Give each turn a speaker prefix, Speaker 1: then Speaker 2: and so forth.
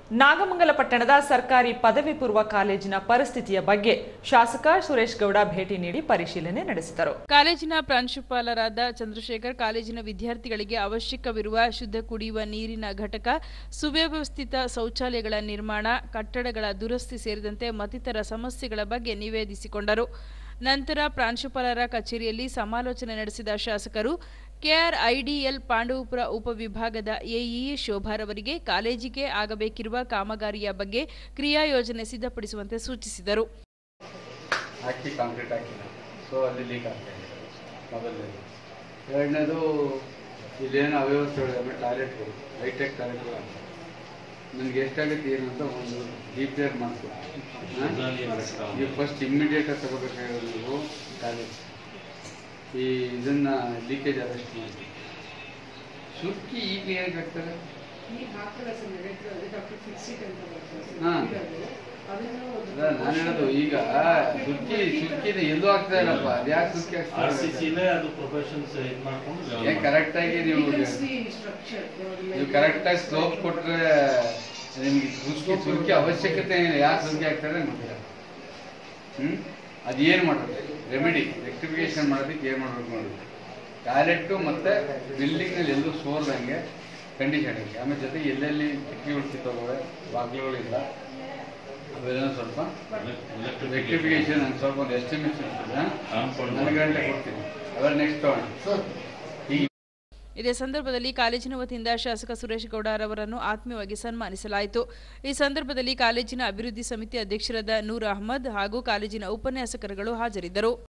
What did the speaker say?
Speaker 1: ನಾಗಮಂಗಲ ಪಟ್ಟಣದ ಸರ್ಕಾರಿ ಪದವಿ ಪೂರ್ವ ಕಾಲೇಜಿನ ಪರಿಸ್ಥಿತಿಯ ಬಗ್ಗೆ ಶಾಸಕ ಸುರೇಶ್ ಗೌಡ ಭೇಟಿ ನೀಡಿ ಪರಿಶೀಲನೆ ನಡೆಸಿದರು
Speaker 2: ಕಾಲೇಜಿನ ಪ್ರಾಂಶುಪಾಲರಾದ ಚಂದ್ರಶೇಖರ್ ಕಾಲೇಜಿನ ವಿದ್ಯಾರ್ಥಿಗಳಿಗೆ ಅವಶ್ಯಕವಿರುವ ಶುದ್ಧ ಕುಡಿಯುವ ನೀರಿನ ಘಟಕ ಸುವ್ಯವಸ್ಥಿತ ಶೌಚಾಲಯಗಳ ನಿರ್ಮಾಣ ಕಟ್ಟಡಗಳ ದುರಸ್ತಿ ಸೇರಿದಂತೆ ಮತ್ತಿತರ ಸಮಸ್ಯೆಗಳ ಬಗ್ಗೆ ನಿವೇದಿಸಿಕೊಂಡರು ನಂತರ ಪ್ರಾಂಶುಪಾಲರ ಕಚೇರಿಯಲ್ಲಿ ಸಮಾಲೋಚನೆ ನಡೆಸಿದ ಶಾಸಕರು ಕೆಆರ್ಐಡಿಎಲ್ ಪಾಂಡವಪುರ ಉಪವಿಭಾಗದ ಎಇಇ ಶೋಭಾರವರಿಗೆ ಕಾಲೇಜಿಗೆ ಆಗಬೇಕಿರುವ ಕಾಮಗಾರಿಯ ಬಗ್ಗೆ ಕ್ರಿಯಾ ಯೋಜನೆ ಸಿದ್ಧಪಡಿಸುವಂತೆ ಸೂಚಿಸಿದರು
Speaker 3: ಹಾಕಿ ಕಾಂಕ್ರೀಟ್ ಹಾಕಿಲ್ಲ ಸೊ ಅಲ್ಲಿ ಲೀಕ್ ಆಗ್ತಾ ಇದೆ ಮೊದಲನೇದು ಎರಡನೇದು ಇಲ್ಲೇನು ಅವ್ಯವಸ್ಥೆಗಳು ಆಮೇಲೆ ಟಾಯ್ಲೆಟ್ಗಳು ಹೈಟೆಕ್ ಟಾಯ್ಲೆಟ್ಗಳು ಅಂತ ನನಗೆ ಎಷ್ಟಾಗುತ್ತೆ ಏನು ಅಂತ ಒಂದು ರಿಪೇರ್ ಮಾಡಿಸ್ಬೇಕು ನೀವು ಫಸ್ಟ್ ಇಮ್ಮಿಡಿಯೇಟಾಗಿ ತಗೋಬೇಕಾಗಿರೋದು ನೀವು ಟಾಯ್ಲೆಟ್ ಈ ಇದನ್ನು ಲೀಕೇಜ್ ಅರೆಸ್ಟ್ ಮಾಡಿ ಶುಲ್ಕಿ ಈಗ ಹೇಗೆ ಆಗ್ತದೆ ಹಾಂ ಅಲ್ಲ ನಾನು ಹೇಳೋದು ಈಗ ಸುರ್ಕಿ ಸುರ್ಕಿನ ಎಲ್ಲೂ ಆಗ್ತಾ ಇಲ್ಲಪ್ಪ ಅದು ಯಾಕೆ ಸುರ್ಕಿ ಆಗ್ತಾ
Speaker 4: ಆರ್ ಸಿ
Speaker 3: ಇಲ್ಲ?
Speaker 4: ಸಿಲೇ ಅದು ಪ್ರೊಫೆಷನ್ಸ್ ಇದು ಮಾಡ್ಕೊಂಡು
Speaker 3: ಏನ್ ಕರೆಕ್ಟ್ ಆಗಿ ನೀವು ನೀವು ಕರೆಕ್ಟ್ ಆಗಿ ಸ್ಲೋಪ್ ಕೊಟ್ರೆ ನಿಮ್ಗೆ ಸುರ್ಕಿ ಸುರ್ಕಿ ಅವಶ್ಯಕತೆ ಏನಿಲ್ಲ ಯಾಕೆ ಸುರ್ಕಿ ಆಗ್ತಾರೆ ಗೊತ್ತಿಲ್ಲ ಹ್ಮ್ ಅದೇನು ಮಾಡೋದು ರೆಮಿಡಿ ರೆಕ್ಟಿಫಿಕೇಶನ್ ಮಾಡೋದಕ್ಕೆ ಏನು ಮಾಡ್ಬೇಕು ನೋಡಿ ಟಾಯ್ಲೆಟ್ಟು ಮತ್ತೆ ಬಿಲ್ಡಿಂಗ್ ನಲ್ಲಿ ಎಲ್ಲೂ ಸೋರ್ದಂಗೆ ಕಂಡೀಷನ್ ಇದೆ ಆಮೇಲೆ ಜೊತೆಗೆ ಎಲ್ಲೆಲ್ಲಿ ಕಿಟಕಿಗಳು ಕಿತ್ತೋಗವೆ ಬಾಗಿಲುಗಳಿಲ್ಲ ಅವೆಲ್ಲ ಸ್ವಲ್ಪ ರೆಕ್ಟಿಫಿಕೇಶನ್ ನಂಗೆ ಸ್ವಲ್ಪ ಒಂದು ಎಸ್ಟಿಮೇಷನ್
Speaker 4: ಕಾಂಪೌಂಡ್
Speaker 3: ನನಗೆ ಗಂಟೆ ಕೊಡ್ತೀನಿ ಅವೆಲ್ಲ ನೆಕ್ಸ್ಟ್ ತಗೋಣ ಈಗ
Speaker 2: ಇದೇ ಸಂದರ್ಭದಲ್ಲಿ ಕಾಲೇಜಿನ ವತಿಯಿಂದ ಶಾಸಕ ಸುರೇಶ್ ಗೌಡರವರನ್ನು ಆತ್ಮೀಯವಾಗಿ ಸನ್ಮಾನಿಸಲಾಯಿತು ಈ ಸಂದರ್ಭದಲ್ಲಿ ಕಾಲೇಜಿನ ಅಭಿವೃದ್ಧಿ ಸಮಿತಿ ಅಧ್ಯಕ್ಷರಾದ ನೂರ್ ಅಹಮದ್ ಹಾಗೂ ಕಾಲೇಜಿನ ಉಪನ್ಯಾಸಕರುಗಳು ಹಾಜರಿದ್ದರು